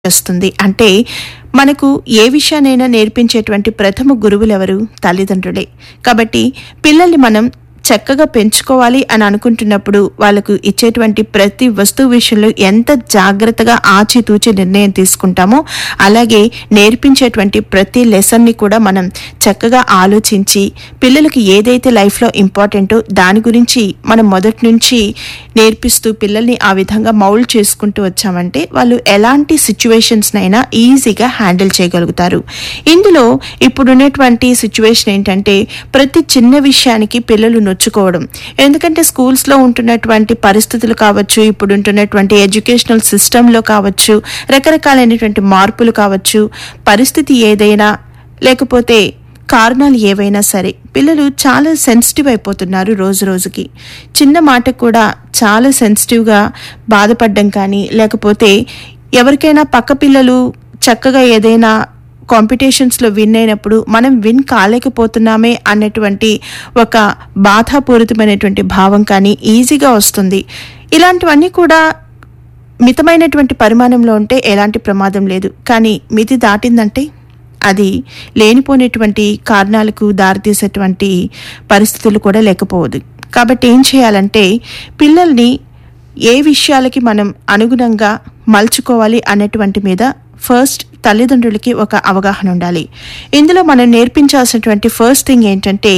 చేస్తుంది అంటే మనకు ఏ విషయానైనా నేర్పించేటువంటి ప్రథమ గురువులెవరు తల్లిదండ్రులే కాబట్టి పిల్లల్ని మనం చక్కగా పెంచుకోవాలి అని అనుకుంటున్నప్పుడు వాళ్ళకు ఇచ్చేటువంటి ప్రతి వస్తువు విషయంలో ఎంత జాగ్రత్తగా ఆచితూచి నిర్ణయం తీసుకుంటామో అలాగే నేర్పించేటువంటి ప్రతి లెసన్ని కూడా మనం చక్కగా ఆలోచించి పిల్లలకి ఏదైతే లైఫ్లో ఇంపార్టెంటో దాని గురించి మనం మొదటి నుంచి నేర్పిస్తూ పిల్లల్ని ఆ విధంగా మౌల్డ్ చేసుకుంటూ వచ్చామంటే వాళ్ళు ఎలాంటి సిచ్యువేషన్స్నైనా ఈజీగా హ్యాండిల్ చేయగలుగుతారు ఇందులో ఇప్పుడున్నటువంటి సిచ్యువేషన్ ఏంటంటే ప్రతి చిన్న విషయానికి పిల్లలు నొచ్చుకోవడం ఎందుకంటే స్కూల్స్లో ఉంటున్నటువంటి పరిస్థితులు కావచ్చు ఇప్పుడు ఉంటున్నటువంటి ఎడ్యుకేషనల్ సిస్టంలో కావచ్చు రకరకాలైనటువంటి మార్పులు కావచ్చు పరిస్థితి ఏదైనా లేకపోతే కారణాలు ఏవైనా సరే పిల్లలు చాలా సెన్సిటివ్ అయిపోతున్నారు రోజు రోజుకి చిన్న మాటకు కూడా చాలా సెన్సిటివ్గా బాధపడడం కానీ లేకపోతే ఎవరికైనా పక్క పిల్లలు చక్కగా ఏదైనా కాంపిటీషన్స్లో విన్ అయినప్పుడు మనం విన్ కాలేకపోతున్నామే అన్నటువంటి ఒక బాధాపూరితమైనటువంటి భావం కానీ ఈజీగా వస్తుంది ఇలాంటివన్నీ కూడా మితమైనటువంటి పరిమాణంలో ఉంటే ఎలాంటి ప్రమాదం లేదు కానీ మితి దాటిందంటే అది లేనిపోయినటువంటి కారణాలకు దారితీసేటువంటి పరిస్థితులు కూడా లేకపోవద్దు కాబట్టి ఏం చేయాలంటే పిల్లల్ని ఏ విషయాలకి మనం అనుగుణంగా మలుచుకోవాలి అన్నటువంటి మీద ఫస్ట్ తల్లిదండ్రులకి ఒక అవగాహన ఉండాలి ఇందులో మనం నేర్పించాల్సినటువంటి ఫస్ట్ థింగ్ ఏంటంటే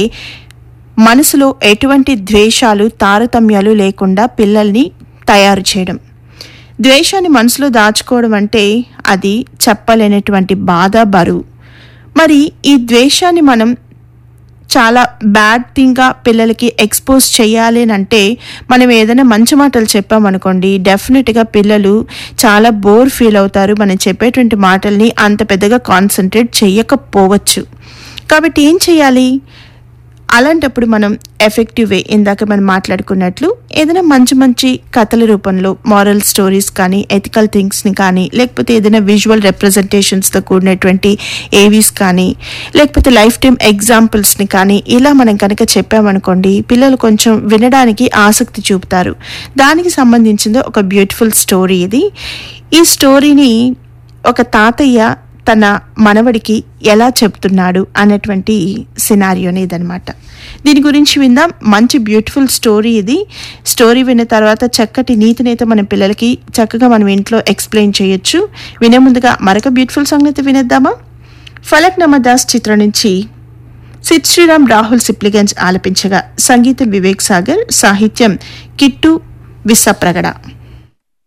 మనసులో ఎటువంటి ద్వేషాలు తారతమ్యాలు లేకుండా పిల్లల్ని తయారు చేయడం ద్వేషాన్ని మనసులో దాచుకోవడం అంటే అది చెప్పలేనటువంటి బాధ బరువు మరి ఈ ద్వేషాన్ని మనం చాలా బ్యాడ్ థింగ్గా పిల్లలకి ఎక్స్పోజ్ చేయాలి అని అంటే మనం ఏదైనా మంచి మాటలు చెప్పామనుకోండి డెఫినెట్గా పిల్లలు చాలా బోర్ ఫీల్ అవుతారు మనం చెప్పేటువంటి మాటల్ని అంత పెద్దగా కాన్సన్ట్రేట్ చేయకపోవచ్చు కాబట్టి ఏం చేయాలి అలాంటప్పుడు మనం ఎఫెక్టివ్ వే ఇందాక మనం మాట్లాడుకున్నట్లు ఏదైనా మంచి మంచి కథల రూపంలో మారల్ స్టోరీస్ కానీ ఎథికల్ థింగ్స్ని కానీ లేకపోతే ఏదైనా విజువల్ రిప్రజెంటేషన్స్తో కూడినటువంటి ఏవీస్ కానీ లేకపోతే లైఫ్ టైం ఎగ్జాంపుల్స్ని కానీ ఇలా మనం కనుక చెప్పామనుకోండి పిల్లలు కొంచెం వినడానికి ఆసక్తి చూపుతారు దానికి సంబంధించింది ఒక బ్యూటిఫుల్ స్టోరీ ఇది ఈ స్టోరీని ఒక తాతయ్య తన మనవడికి ఎలా చెప్తున్నాడు అన్నటువంటి సినారియోని ఇదనమాట దీని గురించి విందాం మంచి బ్యూటిఫుల్ స్టోరీ ఇది స్టోరీ విన్న తర్వాత చక్కటి నీతినైతే మన పిల్లలకి చక్కగా మనం ఇంట్లో ఎక్స్ప్లెయిన్ చేయొచ్చు వినే ముందుగా మరొక బ్యూటిఫుల్ సాంగ్ అయితే వినేద్దామా ఫలక్ నమదాస్ చిత్రం నుంచి సిద్ శ్రీరామ్ రాహుల్ సిప్లిగంజ్ ఆలపించగా సంగీతం వివేక్ సాగర్ సాహిత్యం కిట్టు విస్సప్రగడ